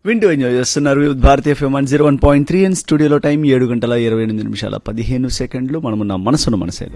వింటూ ఎంజాయ్ చేస్తున్నారు with Bharati FM one zero one point three and స్టూడియోలో టైం ఏడు గంటల ఇరవై ఎనిమిది నిమిషాల పదిహేను సెకండ్లు మనమున్న మనసును మనసేలో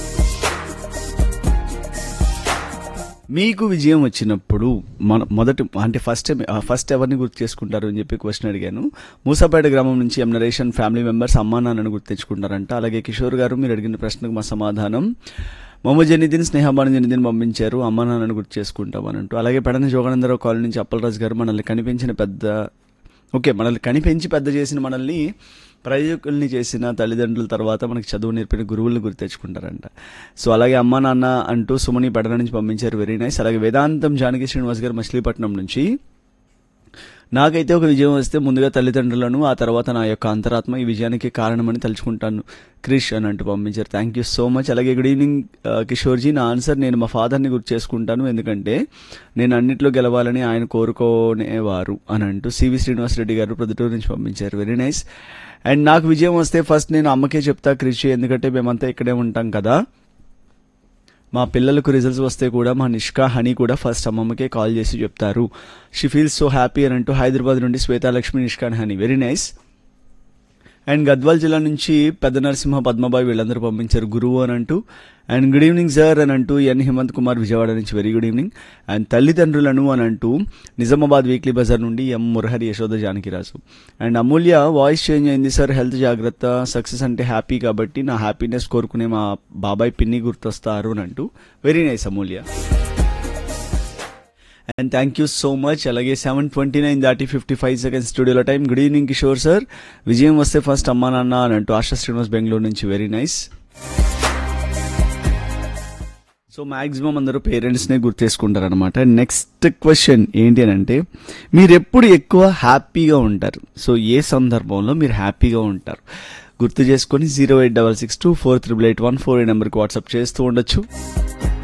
మీకు విజయం వచ్చినప్పుడు మన మొదటి అంటే ఫస్ట్ టైం ఫస్ట్ ఎవరిని గుర్తు చేసుకుంటారు అని చెప్పి క్వశ్చన్ అడిగాను మూసాపేట గ్రామం నుంచి ఎం నరేషన్ ఫ్యామిలీ మెంబర్స్ అమ్మా నాన్నను గుర్తు తెచ్చుకుంటారంట అలాగే కిషోర్ గారు మీరు అడిగిన ప్రశ్నకు మా సమాధానం మొహమ్మద్ జనీదీన్ స్నేహబాను జనీదీన్ పంపించారు అమ్మా నాన్నను గుర్తు చేసుకుంటామని అంటూ అలాగే పెడన జోగానందరావు కాలనీ నుంచి అప్పలరాజు గారు మనల్ని కనిపించిన పెద్ద ఓకే మనల్ని కనిపెంచి పెద్ద చేసిన మనల్ని ప్రయోజకుల్ని చేసిన తల్లిదండ్రుల తర్వాత మనకి చదువు నేర్పిన గురువులను గుర్తు తెచ్చుకుంటారంట సో అలాగే అమ్మా నాన్న అంటూ సుమని పెడన నుంచి పంపించారు వెరీ నైస్ అలాగే వేదాంతం జానకి శ్రీనివాస్ గారు మచిలీపట్నం నుంచి నాకైతే ఒక విజయం వస్తే ముందుగా తల్లిదండ్రులను ఆ తర్వాత నా యొక్క అంతరాత్మ ఈ విజయానికి కారణమని తలుచుకుంటాను క్రిష్ అని అంటూ పంపించారు థ్యాంక్ యూ సో మచ్ అలాగే గుడ్ ఈవినింగ్ కిషోర్జీ నా ఆన్సర్ నేను మా ఫాదర్ని గుర్తు చేసుకుంటాను ఎందుకంటే నేను అన్నిట్లో గెలవాలని ఆయన కోరుకోనేవారు అని అంటూ సివి శ్రీనివాసరెడ్డి గారు ప్రొద్దుటూరు నుంచి పంపించారు వెరీ నైస్ అండ్ నాకు విజయం వస్తే ఫస్ట్ నేను అమ్మకే చెప్తా క్రిష్ ఎందుకంటే మేమంతా ఇక్కడే ఉంటాం కదా మా పిల్లలకు రిజల్ట్స్ వస్తే కూడా మా నిష్కా హనీ కూడా ఫస్ట్ అమ్మమ్మకే కాల్ చేసి చెప్తారు షీ ఫీల్స్ సో హ్యాపీ అని అంటూ హైదరాబాద్ నుండి Swetalakshmi Nishka and Honey very nice and Gadwal జిల్లా నుంచి పెద్ద నరసింహ పద్మబాయి వీళ్ళందరూ పంపించారు గురువు అని అంటూ అండ్ గుడ్ ఈవినింగ్ సార్ అని అంటూ ఎన్ హేమంత్ కుమార్ విజయవాడ నుంచి వెరీ గుడ్ ఈవినింగ్ అండ్ తల్లిదండ్రులను అని అంటూ నిజామాబాద్ వీక్లీ బజార్ నుండి M Murahari Yashoda Janakiraju and Amulya voice change అయింది సార్ హెల్త్ జాగ్రత్త సక్సెస్ అంటే హ్యాపీ కాబట్టి నా హ్యాపీనెస్ కోరుకునే మా బాబాయ్ పిన్ని గుర్తొస్తారు అని అంటూ very nice Amulya and thank you so much అలాగే సెవెన్ ట్వంటీ నైన్ దాటి ఫిఫ్టీ ఫైవ్ సెకండ్స్ స్టూడియోలో time good evening Kishore sir విజయం వస్తే ఫస్ట్ అమ్మా నాన్న అని అంటూ ఆశా శ్రీనివాస్ బెంగళూరు నుంచి వెరీ నైస్ సో మాక్సిమం అందరూ పేరెంట్స్నే గుర్తేసుకుంటారు అనమాట నెక్స్ట్ క్వశ్చన్ ఏంటి అని అంటే మీరు ఎప్పుడు ఎక్కువ హ్యాపీగా ఉంటారు సో ఏ సందర్భంలో మీరు హ్యాపీగా ఉంటారు గుర్తు చేసుకొని zero eight double six two four triple eight one four ఈ నెంబర్కి వాట్సాప్ చేస్తూ ఉండొచ్చు